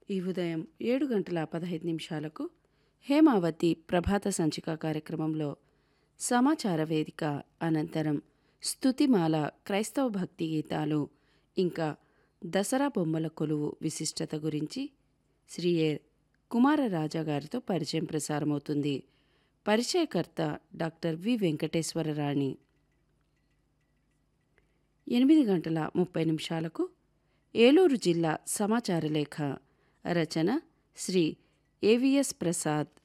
ఈ ఉదయం ఏడు గంటల పదహైదు నిమిషాలకు హేమావతి ప్రభాత సంచిక కార్యక్రమంలో సమాచార వేదిక అనంతరం స్తుతిమాల క్రైస్తవ భక్తి గీతాలు ఇంకా దసరా బొమ్మల కొలువు విశిష్టత గురించి శ్రీ ఏ కుమారరాజా గారితో పరిచయం ప్రసారమవుతుంది పరిచయకర్త డాక్టర్ వి వెంకటేశ్వరరాణి ఎనిమిది గంటల ముప్పై నిమిషాలకు ఏలూరు జిల్లా సమాచార లేఖ రచన శ్రీ ఏవిఎస్ ప్రసాద్